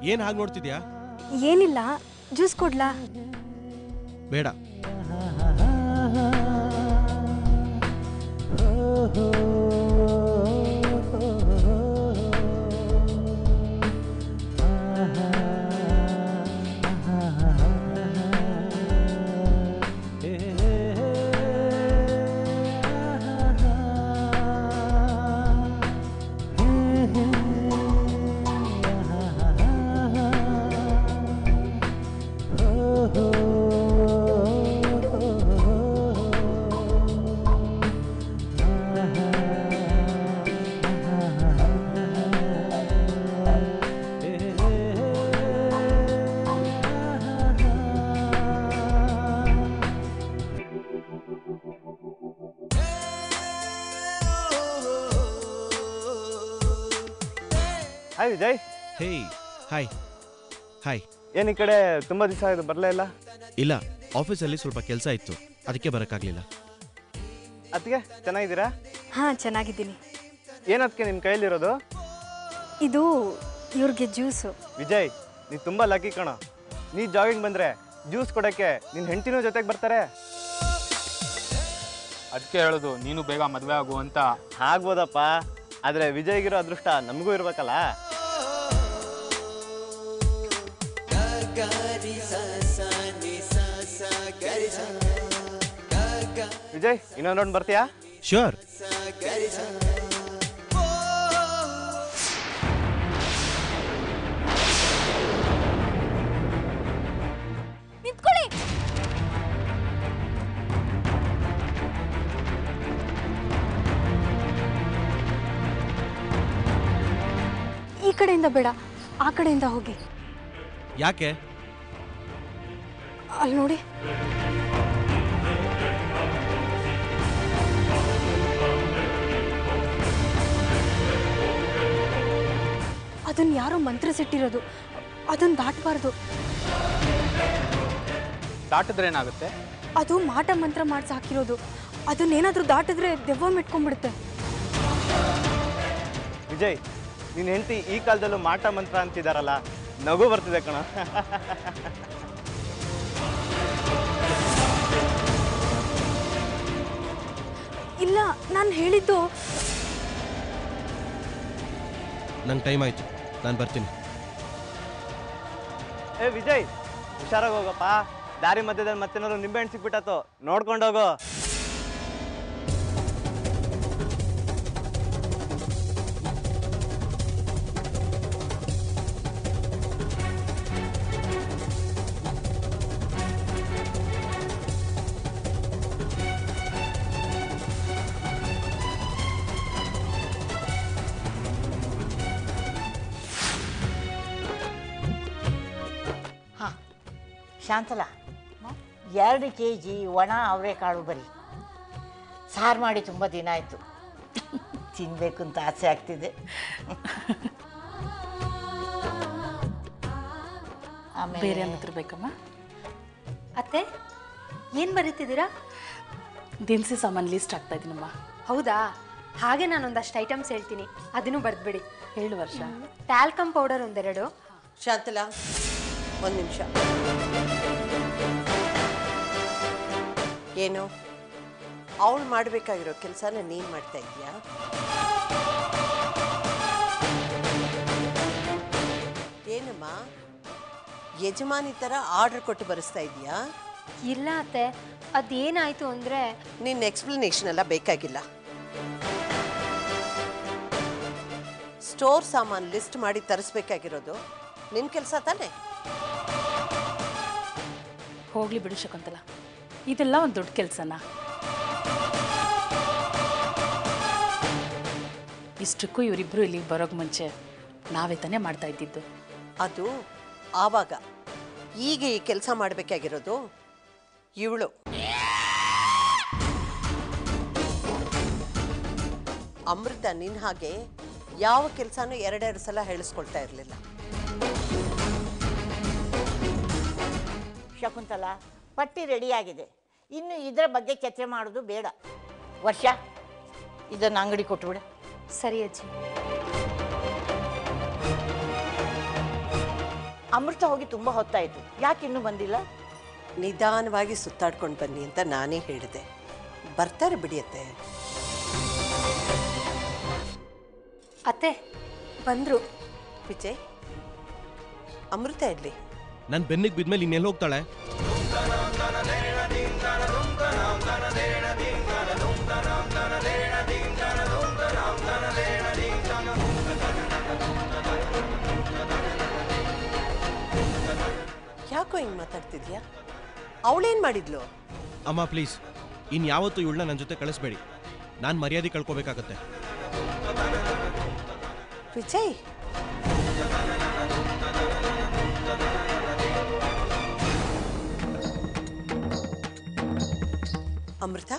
ಏನು ಹಾಗೆ ನೋಡ್ತಿದ್ಯಾ ಏನಿಲ್ಲ ಜ್ಯೂಸ್ ಕೊಡ್ಲಾ ಬೇಡ hi Vijay hey hi hi ಏನು ಈ ಕಡೆ ತುಂಬ ದಿವಸ ಆಗಿದೆ ಬರಲೇ ಇಲ್ಲ ಇಲ್ಲ ಆಫೀಸಲ್ಲಿ ಸ್ವಲ್ಪ ಕೆಲಸ ಇತ್ತು ಅದಕ್ಕೆ ಬರೋಕ್ಕಾಗಲಿಲ್ಲ ಅದಕ್ಕೆ ಚೆನ್ನಾಗಿದ್ದೀರಾ ಹಾಂ ಚೆನ್ನಾಗಿದ್ದೀನಿ ಏನದಕ್ಕೆ ನಿಮ್ಮ ಕೈಯಲ್ಲಿರೋದು ಇದು ಇವ್ರಿಗೆ ಜ್ಯೂಸು ವಿಜಯ್ ನೀ ತುಂಬ ಲಕ್ಕಿ ಕಣ ನೀ ಜಾಗಿಂಗ್ ಬಂದರೆ ಜ್ಯೂಸ್ ಕೊಡೋಕ್ಕೆ ನಿನ್ನ ಹೆಂಡತಿನೂ ಜೊತೆಗೆ ಬರ್ತಾರೆ ಅದಕ್ಕೆ ಹೇಳೋದು ನೀನು ಬೇಗ ಮದುವೆ ಆಗು ಅಂತ ಆಗ್ಬೋದಪ್ಪ ಆದರೆ ವಿಜಯ್ಗಿರೋ ಅದೃಷ್ಟ ನಮಗೂ ಇರ್ಬೇಕಲ್ಲ ವಿಜಯ್ ಇನ್ನೊಂದು ರೌಂಡ್ ಬರ್ತೀಯಾ ಶ್ಯೂರ್ ನಿಂತ್ಕೊಳ್ಳಿ ಈ ಕಡೆಯಿಂದ ಬೇಡ ಆ ಕಡೆಯಿಂದ ಹೋಗಿ ಯಾಕೆ ಅಲ್ಲಿ ನೋಡಿ ಅದನ್ನ ಯಾರೋ ಮಂತ್ರಿಸಿಟ್ಟಿರೋದು ಅದನ್ನ ದಾಟಬಾರ್ದು ದಾಟಿದ್ರೆ ಏನಾಗುತ್ತೆ ಅದು ಮಾಟ ಮಂತ್ರ ಮಾಡಿಸಿ ಹಾಕಿರೋದು ಅದನ್ನೇನಾದ್ರೂ ದಾಟಿದ್ರೆ ದೆವ್ವ ಮೆಟ್ಕೊಂಡ್ಬಿಡುತ್ತೆ ವಿಜಯ್ ನಿನ್ನ ಹೆಂಡತಿ ಈ ಕಾಲದಲ್ಲೂ ಮಾಟ ಮಂತ್ರ ಅಂತಿದಾರಲ್ಲ ನಗು ಬರ್ತಿದೆ ಕಣ ಇಲ್ಲ ನಾನು ಹೇಳಿದ್ದು ನಂಗೆ ಟೈಮ್ ಆಯಿತು ನಾನು ಬರ್ತೀನಿ ಏ ವಿಜಯ್ ಹುಷಾರಾಗಿ ಹೋಗಪ್ಪ ದಾರಿ ಮಧ್ಯದಲ್ಲಿ ಮತ್ತೇನಾದ್ರು ನಿಂಬೆ ಹಣ್ಣು ಸಿಕ್ಬಿಟ್ಟಾತು ನೋಡ್ಕೊಂಡು ಹೋಗು ಹಾಂ ಶಾಂತಲ ಎರಡು ಕೆ ಜಿ ಒಣ ಅವರೆಕಾಳು ಬರಿ ಸಾರು ಮಾಡಿ ತುಂಬ ದಿನ ಆಯಿತು ತಿನ್ನಬೇಕು ಅಂತ ಆಸೆ ಆಗ್ತಿದೆ ಆಮೇಲೆ ಬೇರೆ ಅನ್ನತ್ರ ಬೇಕಮ್ಮ ಅತ್ತೆ ಏನು ಬರೀತಿದ್ದೀರಾ ದಿನಸಿ ಸಾಮಾನು ಲಿಸ್ಟ್ ಆಗ್ತಾ ಇದ್ದೀನಮ್ಮ ಹೌದಾ ಹಾಗೆ ನಾನೊಂದಷ್ಟು ಐಟಮ್ಸ್ ಹೇಳ್ತೀನಿ ಅದನ್ನು ಬರೆದ್ಬಿಡಿ ಹೇಳು ವರ್ಷ ಟ್ಯಾಲ್ಕಮ್ ಪೌಡರ್ ಒಂದೆರಡು ಶಾಂತಲಾ ಒಂದು ನಿಮಿಷ ಏನು ಅವಳು ಮಾಡಬೇಕಾಗಿರೋ ಕೆಲಸನ ನೀನು ಮಾಡ್ತಾ ಇದೀಯಾ ಏನಮ್ಮ ಯಜಮಾನಿ ಥರ ಆರ್ಡರ್ ಕೊಟ್ಟು ಬರೆಸ್ತಾ ಇದೀಯಾ ಇಲ್ಲ ಅತ್ತೆ ಅದೇನಾಯಿತು ಅಂದರೆ ನಿನ್ನ ಎಕ್ಸ್ಪ್ಲನೇಷನ್ ಎಲ್ಲ ಬೇಕಾಗಿಲ್ಲ ಸ್ಟೋರ್ ಸಾಮಾನು ಲಿಸ್ಟ್ ಮಾಡಿ ತರಿಸ್ಬೇಕಾಗಿರೋದು ನಿನ್ನ ಕೆಲಸ ತಾನೇ ಹೋಗ್ಲಿ ಬಿಡು ಶಕುಂತಲ ಇದೆಲ್ಲ ಒಂದು ದೊಡ್ಡ ಕೆಲಸನ ಇಷ್ಟಕ್ಕೂ ಇವರಿಬ್ಬರು ಇಲ್ಲಿಗೆ ಬರೋಕ್ಕೆ ಮುಂಚೆ ನಾವೇ ತಾನೇ ಮಾಡ್ತಾ ಇದ್ದಿದ್ದು ಅದು ಆವಾಗ ಈಗ ಈ ಕೆಲಸ ಮಾಡಬೇಕಾಗಿರೋದು ಇವಳು ಅಮೃತ ನಿನ್ನ ಹಾಗೆ ಯಾವ ಕೆಲಸನೂ ಎರಡೆರಡು ಸಲ ಹೇಳಿಸ್ಕೊಳ್ತಾ ಇರಲಿಲ್ಲ ಶಕುಂತಲ ಪಟ್ಟಿ ರೆಡಿಯಾಗಿದೆ ಇನ್ನು ಇದರ ಬಗ್ಗೆ ಚರ್ಚೆ ಮಾಡೋದು ಬೇಡ ವರ್ಷ ಇದನ್ನು ಅಂಗಡಿ ಕೊಟ್ಬಿಡು ಸರಿ ಅಜ್ಜಿ ಅಮೃತ ಹೋಗಿ ತುಂಬ ಹೊತ್ತಾಯಿತು ಯಾಕೆ ಇನ್ನೂ ಬಂದಿಲ್ಲ ನಿಧಾನವಾಗಿ ಸುತ್ತಾಡ್ಕೊಂಡು ಬನ್ನಿ ಅಂತ ನಾನೇ ಹೇಳಿದೆ ಬರ್ತಾರೆ ಬಿಡಿಯತ್ತೆ ಅತ್ತೆ ಬಂದರು ವಿಜಯ್ ಅಮೃತ ಇರಲಿ ನನ್ನ ಬೆನ್ನಿಗೆ ಬಿದ್ಮೇಲೆ ಇನ್ನೆಲ್ಲಿ ಹೋಗ್ತಾಳೆ ಯಾಕೋ ಹಿಂಗೆ ಮಾತಾಡ್ತಿದ್ಯಾ ಅವಳೇನು ಮಾಡಿದ್ಲು ಅಮ್ಮ ಪ್ಲೀಸ್ ಇನ್ಯಾವತ್ತೂ ಇವಳನ್ನ ನನ್ನ ಜೊತೆ ಕಳಿಸ್ಬೇಡಿ ನಾನು ಮರ್ಯಾದೆ ಕಳ್ಕೊಬೇಕಾಗತ್ತೆ ವಿಜಯ್ ಅಮೃತ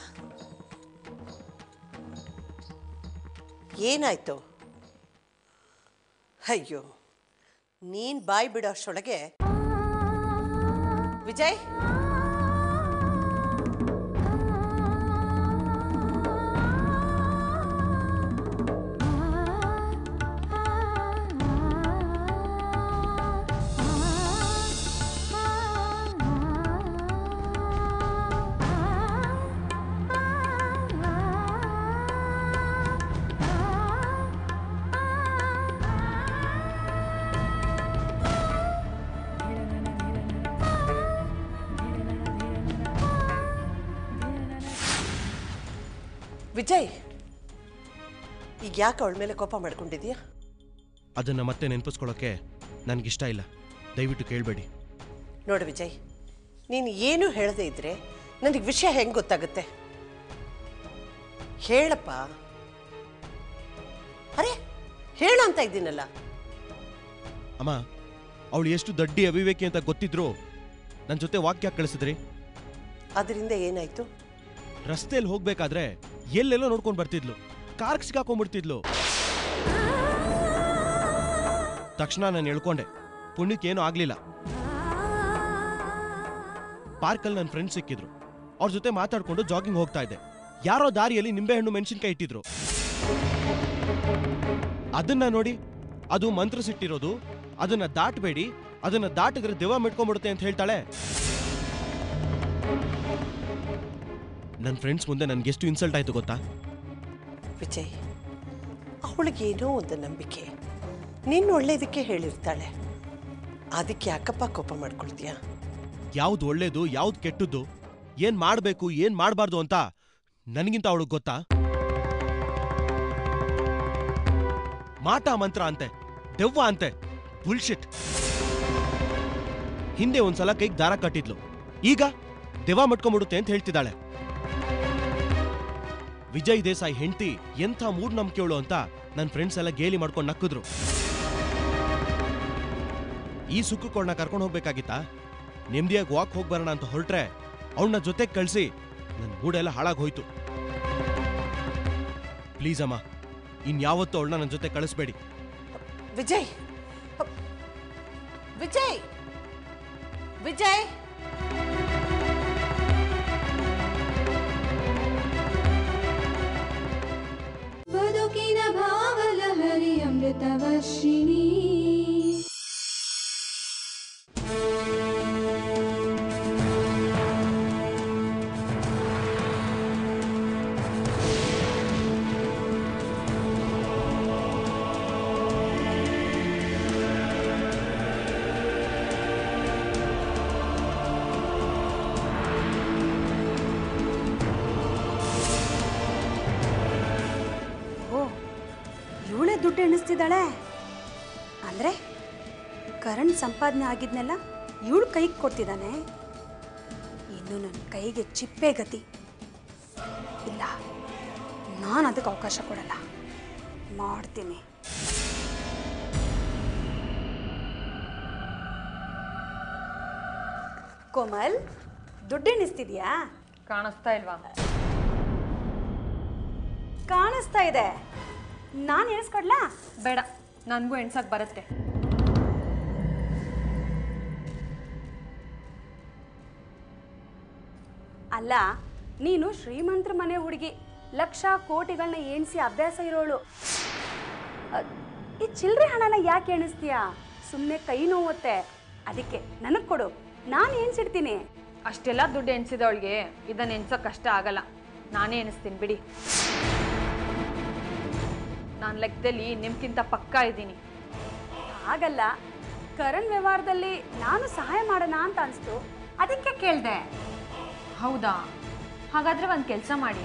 ಏನಾಯ್ತು ಅಯ್ಯೋ ನೀನ್ ಬಾಯ್ ಬಿಡೋ ಅಷ್ಟರೊಳಗೆ ವಿಜಯ್ ವಿಜಯ್ ಈಗ ಯಾಕೆ ಅವಳ ಮೇಲೆ ಕೋಪ ಮಾಡ್ಕೊಂಡಿದ್ಯಾ ಅದನ್ನು ಮತ್ತೆ ನೆನಪಿಸ್ಕೊಳ್ಳೋಕ್ಕೆ ನನಗಿಷ್ಟ ಇಲ್ಲ ದಯವಿಟ್ಟು ಕೇಳಬೇಡಿ ನೋಡು ವಿಜಯ್ ನೀನು ಏನು ಹೇಳದೇ ಇದ್ರೆ ನನಗೆ ವಿಷಯ ಹೆಂಗೆ ಗೊತ್ತಾಗುತ್ತೆ ಹೇಳಪ್ಪ ಅರೆ ಹೇಳು ಅಂತ ಇದ್ದೀನಲ್ಲ ಅಮ್ಮ ಅವಳು ಎಷ್ಟು ದಡ್ಡಿ ಅವಿವೇಕಿ ಅಂತ ಗೊತ್ತಿದ್ರು ನನ್ನ ಜೊತೆ ವಾಕ್ಯ ಕಳಿಸಿದ್ರಿ ಅದರಿಂದ ಏನಾಯ್ತು ರಸ್ತೆಯಲ್ಲಿ ಹೋಗ್ಬೇಕಾದ್ರೆ ಎಲ್ಲೆಲ್ಲೋ ನೋಡ್ಕೊಂಡು ಬರ್ತಿದ್ಲು ಕಾರ್ಗ್ ಸಿಕ್ಕಾಕೊಂಡ್ಬಿಡ್ತಿದ್ಲು ತಕ್ಷಣ ನಾನು ಹೇಳ್ಕೊಂಡೆ ಪುಣ್ಯಕ್ಕೇನು ಆಗ್ಲಿಲ್ಲ ಪಾರ್ಕಲ್ಲಿ ನನ್ನ ಫ್ರೆಂಡ್ಸ್ ಸಿಕ್ಕಿದ್ರು ಅವ್ರ ಜೊತೆ ಮಾತಾಡ್ಕೊಂಡು ಜಾಗಿಂಗ್ ಹೋಗ್ತಾ ಇದ್ದೆ ಯಾರೋ ದಾರಿಯಲ್ಲಿ ನಿಂಬೆಹಣ್ಣು ಮೆಣಸಿನ್ಕಾಯಿ ಇಟ್ಟಿದ್ರು ಅದನ್ನ ನೋಡಿ ಅದು ಮಂತ್ರ ಸಿಟ್ಟಿರೋದು ಅದನ್ನ ದಾಟಬೇಡಿ ಅದನ್ನ ದಾಟಿದ್ರೆ ದೆವ್ವ ಮೆಟ್ಕೊಂಡ್ಬಿಡುತ್ತೆ ಅಂತ ಹೇಳ್ತಾಳೆ ನನ್ನ ಫ್ರೆಂಡ್ಸ್ ಮುಂದೆ ನನ್ಗೆ ಎಷ್ಟು ಇನ್ಸಲ್ಟ್ ಆಯ್ತು ಗೊತ್ತಾ ವಿಜಯ್ ಅವಳಿಗೇನೋ ಒಂದು ನಂಬಿಕೆ ನಿನ್ನ ಒಳ್ಳೇದಕ್ಕೆ ಹೇಳಿರ್ತಾಳೆ ಅದಕ್ಕೆ ಯಾಕಪ್ಪ ಕೋಪ ಮಾಡ್ಕೊಳ್ತೀಯಾ ಯಾವ್ದು ಒಳ್ಳೇದು ಯಾವ್ದು ಕೆಟ್ಟದ್ದು ಏನ್ ಮಾಡ್ಬೇಕು ಏನ್ ಮಾಡಬಾರ್ದು ಅಂತ ನನಗಿಂತ ಅವಳಿಗೆ ಗೊತ್ತಾ ಮಾಟ ಮಂತ್ರ ಅಂತೆ ದೆವ್ವ ಅಂತೆ ಬುಲ್ಶಿಟ್ ಹಿಂದೆ ಒಂದ್ಸಲ ಕೈಗೆ ದಾರ ಕಟ್ಟಿದ್ಲು ಈಗ ದೆವ್ವ ಮಟ್ಕೊಂಡ್ಬಿಡುತ್ತೆ ಅಂತ ಹೇಳ್ತಿದ್ದಾಳೆ ವಿಜಯ್ ದೇಸಾಯಿ ಹೆಂಡತಿ ಎಂಥ ಮೂಢನಂಬಿಕೆವಳು ಅಂತ ನನ್ನ ಫ್ರೆಂಡ್ಸ್ ಎಲ್ಲ ಗೇಲಿ ಮಾಡ್ಕೊಂಡು ನಕ್ಕಿದ್ರು ಈ ಸುಕ್ಕುಗಳನ್ನ ಕರ್ಕೊಂಡು ಹೋಗ್ಬೇಕಾಗಿತ್ತಾ ನೆಮ್ಮದಿಯಾಗಿ ವಾಕ್ ಹೋಗಿ ಬರೋಣ ಅಂತ ಹೊರಟ್ರೆ ಅವಳನ್ನ ಜೊತೆಗೆ ಕಳಿಸಿ ನನ್ನ ಮೂಡೆಲ್ಲ ಹಾಳಾಗಿ ಹೋಯ್ತು ಪ್ಲೀಸ್ ಅಮ್ಮ ಇನ್ಯಾವತ್ತೂ ಅವಳನ್ನ ನನ್ನ ಜೊತೆ ಕಳಿಸ್ಬೇಡಿ ವಿಜಯ್ ವಿಜಯ್ ವಿಜಯ್ ಬದುಕಿನ ಭಾವಲಹರಿ ಅಮೃತವರ್ಷಿಣಿ ಓ ಇವಳೇ ದುಡ್ಡು ಎಣಿಸ್ತಿದ್ದಾಳೆ ಅಂದರೆ ಕರಣ್ ಸಂಪಾದನೆ ಆಗಿದ್ನೆಲ್ಲ ಇವಳು ಕೈಗೆ ಕೊಡ್ತಿದ್ದಾನೆ ಇನ್ನು ನನ್ನ ಕೈಗೆ ಚಿಪ್ಪೆ ಗತಿ ಇಲ್ಲ ನಾನು ಅದಕ್ಕೆ ಅವಕಾಶ ಕೊಡಲ್ಲ ಮಾಡ್ತೀನಿ ಕೋಮಲ್ ದುಡ್ಡು ಎಣಿಸ್ತಿದ್ಯಾ ಕಾಣಿಸ್ತಾ ಇಲ್ವಾ ಕಾಣಿಸ್ತಾ ಇದೆ ನಾನು ಎಣಿಸ್ಕೊಡ್ಲಾ ಬೇಡ ನನಗೂ ಎಣ್ಸಕ್ ಬರುತ್ತೆ ಅಲ್ಲ ನೀನು ಶ್ರೀಮಂತರ ಮನೆ ಹುಡುಗಿ ಲಕ್ಷ ಕೋಟಿಗಳನ್ನ ಎಣಿಸಿ ಅಭ್ಯಾಸ ಇರೋಳು ಅ, ಈ ಚಿಲ್ಲರೆ ಹಣನ ಯಾಕೆ ಎಣಿಸ್ತೀಯಾ ಸುಮ್ಮನೆ ಕೈ ನೋವುತ್ತೆ ಅದಕ್ಕೆ ನನಗೆ ಕೊಡು ನಾನು ಎಣ್ಸಿಡ್ತೀನಿ ಅಷ್ಟೆಲ್ಲ ದುಡ್ಡು ಎಣಿಸಿದವಳಿಗೆ ಇದನ್ನ ಎಣ್ಸೋಕ್ ಕಷ್ಟ ಆಗಲ್ಲ ನಾನೇ ಎಣಿಸ್ತೀನಿ ಬಿಡಿ ನಾನು ಲೆಕ್ಕದಲ್ಲಿ ನಿಮ್ಗಿಂತ ಪಕ್ಕಾ ಇದ್ದೀನಿ ಹಾಗಲ್ಲ ಕರಣ್ ವ್ಯವಹಾರದಲ್ಲಿ ನಾನು ಸಹಾಯ ಮಾಡೋಣ ಅಂತ ಅನಿಸ್ತು ಅದಕ್ಕೆ ಕೇಳಿದೆ ಹೌದಾ ಹಾಗಾದ್ರೆ ಒಂದು ಕೆಲಸ ಮಾಡಿ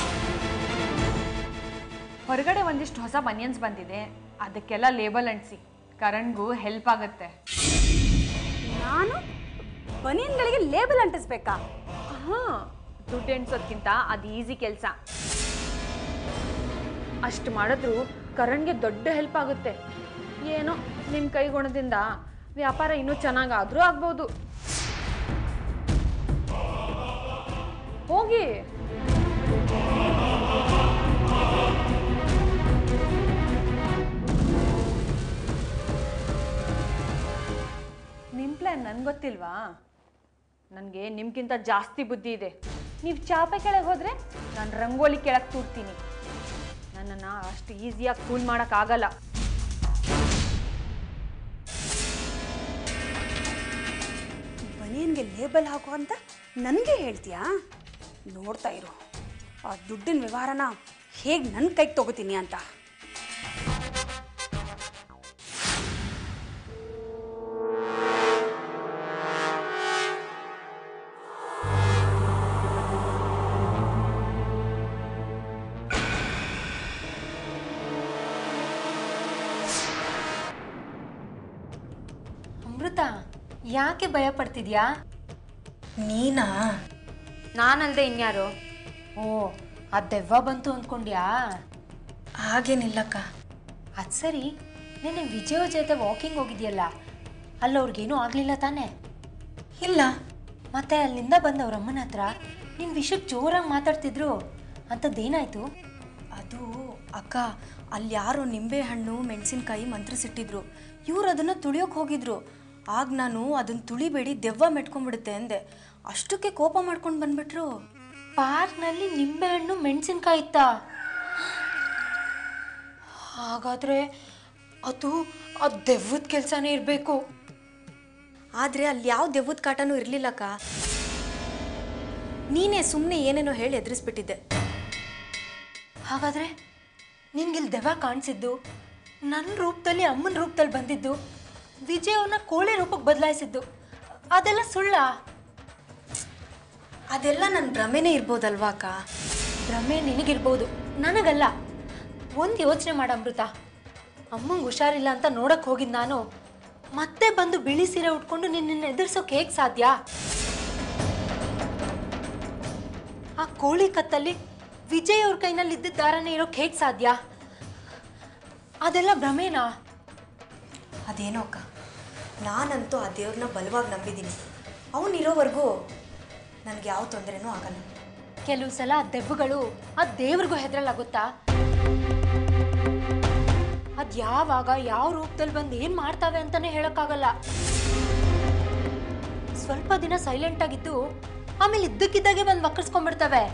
ಹೊರಗಡೆ ಒಂದಿಷ್ಟು ಹೊಸ ಬನಿಯನ್ಸ್ ಬಂದಿದೆ ಅದಕ್ಕೆಲ್ಲ ಲೇಬಲ್ ಅಂಟಿಸಿ ಕರಣ್ಗೂ ಹೆಲ್ಪ್ ಆಗುತ್ತೆ ನಾನು ಬನಿಯನ್ಗಳಿಗೆ ಲೇಬಲ್ ಅಂಟಿಸ್ಬೇಕಾ ಹಾಂ ದುಡ್ಡು ಎಣ್ಸೋದ್ಕಿಂತ ಅದು ಈಸಿ ಕೆಲಸ ಅಷ್ಟು ಮಾಡಿದ್ರು ಕರಣ್ಗೆ ದೊಡ್ಡ ಹೆಲ್ಪ್ ಆಗುತ್ತೆ ಏನೋ ನಿಮ್ಮ ಕೈಗುಣದಿಂದ ವ್ಯಾಪಾರ ಇನ್ನೂ ಚೆನ್ನಾಗಾದರೂ ಆಗ್ಬೋದು ಹೋಗಿ ನಿಮ್ಮ ಪ್ಲ್ಯಾನ್ ನನ್ಗೆ ಗೊತ್ತಿಲ್ವಾ ನನಗೆ ನಿಮ್ಗಿಂತ ಜಾಸ್ತಿ ಬುದ್ಧಿ ಇದೆ ನೀವು ಚಾಪೆ ಕೆಳಗೆ ಹೋದರೆ ನಾನು ರಂಗೋಲಿ ಕೆಳಗೆ ತೂರ್ತೀನಿ ನನ್ನನ್ನು ಅಷ್ಟು ಈಸಿಯಾಗಿ ಕೂಲ್ ಮಾಡೋಕ್ಕಾಗಲ್ಲ ಬನಿಯನ್ಗೆ ಲೇಬಲ್ ಹಾಕು ಅಂತ ನನಗೆ ಹೇಳ್ತೀಯಾ ನೋಡ್ತಾ ಇರು ಆ ದುಡ್ಡಿನ ವ್ಯವಹಾರನ ಹೇಗೆ ನನ್ನ ಕೈಗೆ ತಗೋತೀನಿ ಅಂತ ಅಮೃತ ಯಾಕೆ ಭಯ ಪಡ್ತಿದ್ಯಾ ನೀನಾ ನಾನಲ್ದೆ ಇನ್ಯಾರು ಓ ಆ ದೆವ್ವ ಬಂತು ಅಂದ್ಕೊಂಡ್ಯಾ ಹಾಗೇನಿಲ್ಲಕ್ಕ ಅದು ಸರಿ ನೆನ್ನೆ ವಿಜಯ್ ಜೊತೆ ವಾಕಿಂಗ್ ಹೋಗಿದ್ಯಲ್ಲ ಅಲ್ಲಿ ಅವ್ರಿಗೇನೂ ಆಗಲಿಲ್ಲ ತಾನೇ ಇಲ್ಲ ಮತ್ತೆ ಅಲ್ಲಿಂದ ಬಂದ ಅವ್ರ ಅಮ್ಮನ ಹತ್ರ ನಿನ್ನ ವಿಷಯಕ್ಕೆ ಜೋರಾಗಿ ಮಾತಾಡ್ತಿದ್ರು ಅಂಥದ್ದೇನಾಯ್ತು ಅದು ಅಕ್ಕ ಅಲ್ಲಿ ಯಾರೋ ನಿಂಬೆಹಣ್ಣು ಮೆಣಸಿನ್ಕಾಯಿ ಮಂತ್ರಿಸಿಟ್ಟಿದ್ರು ಇವ್ರು ಅದನ್ನು ತುಳಿಯೋಕೆ ಹೋಗಿದ್ರು ಆಗ ನಾನು ಅದನ್ನು ತುಳಿಬೇಡಿ ದೆವ್ವ ಮೆಟ್ಕೊಂಡ್ಬಿಡುತ್ತೆ ಅಂದೆ ಅಷ್ಟಕ್ಕೆ ಕೋಪ ಮಾಡ್ಕೊಂಡು ಬಂದ್ಬಿಟ್ರು ಪಾರ್ಕ್ನಲ್ಲಿ ನಿಂಬೆಹಣ್ಣು ಮೆಣಸಿನ್ಕಾಯಿ ಇತ್ತಾ ಹಾಗಾದ್ರೆ ಅದು ಆ ದೆವ್ವದ ಕೆಲಸನೇ ಇರಬೇಕು ಆದರೆ ಅಲ್ಲಿ ಯಾವ ದೆವ್ವದ ಕಾಟನೂ ಇರಲಿಲ್ಲಕ್ಕ ನೀನೇ ಸುಮ್ಮನೆ ಏನೇನೋ ಹೇಳಿ ಎದುರಿಸ್ಬಿಟ್ಟಿದ್ದೆ ಹಾಗಾದ್ರೆ ನಿನ್ಗಿಲ್ಲಿ ದೆವ್ವ ಕಾಣಿಸಿದ್ದು ನನ್ನ ರೂಪದಲ್ಲಿ ಅಮ್ಮನ ರೂಪದಲ್ಲಿ ಬಂದಿದ್ದು ವಿಜಯ್ ಅವ್ರನ್ನ ಕೋಳಿ ರೂಪಕ್ಕೆ ಬದಲಾಯಿಸಿದ್ದು ಅದೆಲ್ಲ ಸುಳ್ಳ ಅದೆಲ್ಲ ನನ್ನ ಭ್ರಮೆನೇ ಇರ್ಬೋದಲ್ವಾ ಅಕ್ಕ ಭ್ರಮೆ ನಿನಗಿರ್ಬೋದು ನನಗಲ್ಲ ಒಂದು ಯೋಚನೆ ಮಾಡ ಅಮೃತ ಅಮ್ಮಂಗೆ ಹುಷಾರಿಲ್ಲ ಅಂತ ನೋಡಕ್ಕೆ ಹೋಗಿದ್ದು ನಾನು ಮತ್ತೆ ಬಂದು ಬಿಳಿ ಸೀರೆ ಉಟ್ಕೊಂಡು ನಿನ್ನನ್ನು ಎದುರಿಸೋಕೆ ಹೇಗೆ ಸಾಧ್ಯ ಆ ಕೋಳಿ ಕತ್ತಲ್ಲಿ ವಿಜಯ್ ಅವ್ರ ಕೈನಲ್ಲಿ ಇದ್ದಿದ್ದ ದಾರನೇ ಇರೋಕೆ ಹೇಗೆ ಸಾಧ್ಯ ಅದೆಲ್ಲ ಭ್ರಮೇನಾ ಅದೇನೋ ಅಕ್ಕ ನಾನಂತೂ ಆ ದೇವ್ರನ್ನ ಬಲವಾಗಿ ನಂಬಿದ್ದೀನಿ ಅವನಿರೋವರೆಗೂ ನನಗೆ ಯಾವ ತೊಂದರೆನೂ ಆಗಲ್ಲ ಕೆಲವು ಸಲ ಆ ದೆವ್ವಗಳು ಆ ದೇವ್ರಿಗೂ ಹೆದರಲಾಗುತ್ತಾ ಅದ್ ಯಾವಾಗ ಯಾವ ರೂಪದಲ್ಲಿ ಬಂದು ಏನ್ ಮಾಡ್ತಾವೆ ಅಂತಾನೆ ಹೇಳಕ್ಕಾಗಲ್ಲ ಸ್ವಲ್ಪ ದಿನ ಸೈಲೆಂಟ್ ಆಗಿದ್ದು ಆಮೇಲೆ ಇದ್ದಕ್ಕಿದ್ದಾಗೆ ಬಂದು ವಕ್ಕರ್ಸ್ಕೊಂಡ್ಬಿಡ್ತವೆ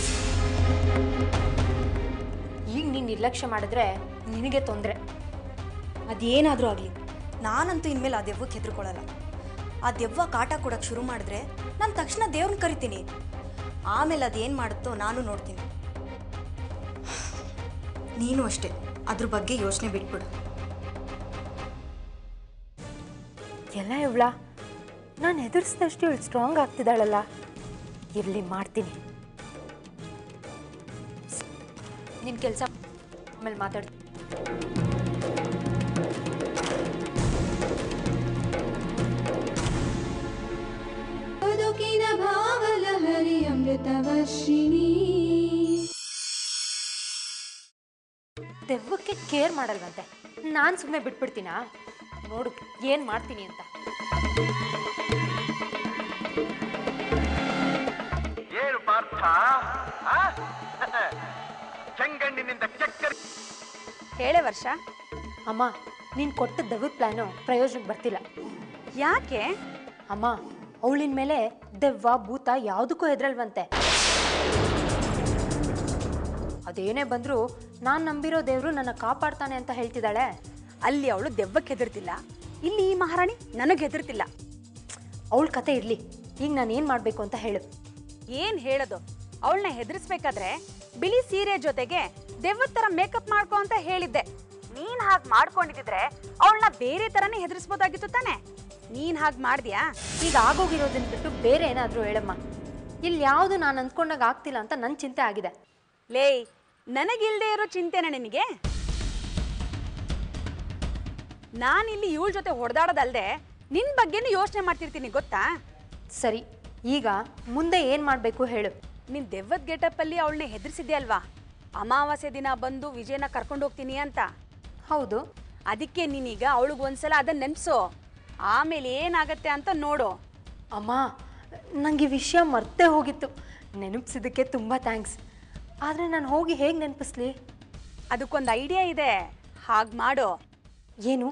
ಈಗ ನೀನ್ ನಿರ್ಲಕ್ಷ್ಯ ಮಾಡಿದ್ರೆ ನಿನಗೆ ತೊಂದರೆ ಅದೇನಾದರೂ ಆಗಲಿ ನಾನಂತೂ ಇನ್ಮೇಲೆ ಆ ದೆವ್ವಕ್ಕೆ ಹೆದರ್ಕೊಳ್ಳಲ್ಲ ಆ ದೆವ್ವ ಕಾಟ ಕೊಡೋಕ್ಕೆ ಶುರು ಮಾಡಿದ್ರೆ ನಾನು ತಕ್ಷಣ ದೇವ್ರನ್ನ ಕರಿತೀನಿ ಆಮೇಲೆ ಅದೇನು ಮಾಡುತ್ತೋ ನಾನು ನೋಡ್ತೀನಿ ನೀನು ಅಷ್ಟೇ ಅದ್ರ ಬಗ್ಗೆ ಯೋಚನೆ ಬಿಟ್ಬಿಡು ಎಲ್ಲ ಇವಳ ನಾನು ಎದುರಿಸಿದಷ್ಟು ಇವಳು ಸ್ಟ್ರಾಂಗ್ ಆಗ್ತಿದ್ದಾಳಲ್ಲ ಇರಲಿ ಮಾಡ್ತೀನಿ ನಿನ್ನ ಕೆಲಸ ಆಮೇಲೆ ಮಾತಾಡ್ತೀನಿ ಬದುಕಿನ ಭಾವಲಹರಿ ಅಮೃತವರ್ಷಿಣಿ ದೆವ್ವಕ್ಕೆ ಕೇರ್ ಮಾಡಲ್ವಂತೆ ನಾನು ಸುಮ್ಮನೆ ಬಿಟ್ಬಿಡ್ತೀನಾ ನೋಡು ಏನು ಮಾಡ್ತೀನಿ ಅಂತ ಏನು ಪಾರ್ಥ ಆ? ಚೆಂಗಣ್ಣಿನಿಂದ ಚಕ್ಕರ್ ಹೇಳೆ ವರ್ಷ ಅಮ್ಮ ನೀನು ಕೊಟ್ಟ ದೆವ್ವದ ಪ್ಲ್ಯಾನು ಪ್ರಯೋಜನಕ್ಕೆ ಬರ್ತಿಲ್ಲ ಯಾಕೆ ಅಮ್ಮ ಅವಳಿನ ಮೇಲೆ ದೆವ್ವ ಭೂತ ಯಾವುದಕ್ಕೂ ಹೆದರಲ್ವಂತೆ ಅದೇನೇ ಬಂದರೂ ನಾನು ನಂಬಿರೋ ದೇವರು ನನ್ನ ಕಾಪಾಡ್ತಾನೆ ಅಂತ ಹೇಳ್ತಿದ್ದಾಳೆ ಅಲ್ಲಿ ಅವಳು ದೆವ್ವಕ್ಕೆ ಹೆದರ್ತಿಲ್ಲ ಇಲ್ಲಿ ಈ ಮಹಾರಾಣಿ ನನಗೆ ಹೆದರ್ತಿಲ್ಲ ಅವಳ ಕತೆ ಇರಲಿ ಈಗ ನಾನು ಏನು ಮಾಡಬೇಕು ಅಂತ ಹೇಳು ಏನ್ ಹೇಳೋದು ಅವಳನ್ನ ಹೆದರ್ಸ್ಬೇಕಾದ್ರೆ ಬಿಳಿ ಸೀರೆ ಜೊತೆಗೆ ದೆವ್ವದ ತರ ಮೇಕಪ್ ಮಾಡ್ಕೊ ಅಂತ ಹೇಳಿದ್ದೆ ನೀನ್ ಹಾಗೆ ಮಾಡ್ಕೊಂಡಿದ್ರೆ ಅವಳನ್ನ ಬೇರೆ ತರನೇ ಹೆದರ್ಸ್ಬೋದಾಗಿತ್ತು ತಾನೆ ನೀನ್ ಹಾಗೆ ಮಾಡ್ದ್ಯಾ ಈಗ ಆಗೋಗಿರೋದನ್ನ ಬಿಟ್ಟು ಬೇರೆ ಏನಾದರೂ ಹೇಳಮ್ಮ ಇಲ್ಲಿ ಯಾವುದು ನಾನು ಅಂದ್ಕೊಂಡಾಗ ಆಗ್ತಿಲ್ಲ ಅಂತ ನನ್ನ ಚಿಂತೆ ಆಗಿದೆ ಲೇಯ್ ನನಗಿಲ್ದೇ ಇರೋ ಚಿಂತೆನ ನಿನಗೆ ನಾನಿಲ್ಲಿ ಇವಳ ಜೊತೆ ಹೊಡೆದಾಡೋದಲ್ದೆ ನಿನ್ ಬಗ್ಗೆನೂ ಯೋಚನೆ ಮಾಡ್ತಿರ್ತೀನಿ ಗೊತ್ತಾ ಸರಿ ಈಗ ಮುಂದೆ ಏನು ಮಾಡಬೇಕು ಹೇಳು ನಿನ್ ದೆವ್ವದ ಗೆಟಪ್ಪಲ್ಲಿ ಅವಳನ್ನ ಹೆದರ್ಸಿದ್ದೆ ಅಲ್ವಾ ಅಮಾವಾಸ್ಯೆ ದಿನ ಬಂದು ವಿಜಯನ ಕರ್ಕೊಂಡು ಹೋಗ್ತೀನಿ ಅಂತ ಹೌದು ಅದಕ್ಕೆ ನೀನೀಗ ಅವಳಿಗೆ ಒಂದ್ಸಲ ಅದನ್ನ ನೆನ್ಸು ಆಮೇಲೆ ಏನಾಗತ್ತೆ ಅಂತ ನೋಡು ಅಮ್ಮ ನನಗೆ ವಿಷಯ ಮರ್ತೇ ಹೋಗಿತ್ತು ನೆನಪಿಸಿದ್ದಕ್ಕೆ ತುಂಬ ಥ್ಯಾಂಕ್ಸ್ ಆದರೆ ನಾನು ಹೋಗಿ ಹೇಗೆ ನೆನಪಿಸ್ಲಿ ಅದಕ್ಕೊಂದು ಐಡಿಯಾ ಇದೆ ಹಾಗೆ ಮಾಡು ಏನು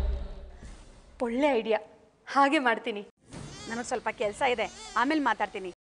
ಒಳ್ಳೆ ಐಡಿಯಾ ಹಾಗೆ ಮಾಡ್ತೀನಿ ನನಗೆ ಸ್ವಲ್ಪ ಕೆಲಸ ಇದೆ ಆಮೇಲೆ ಮಾತಾಡ್ತೀನಿ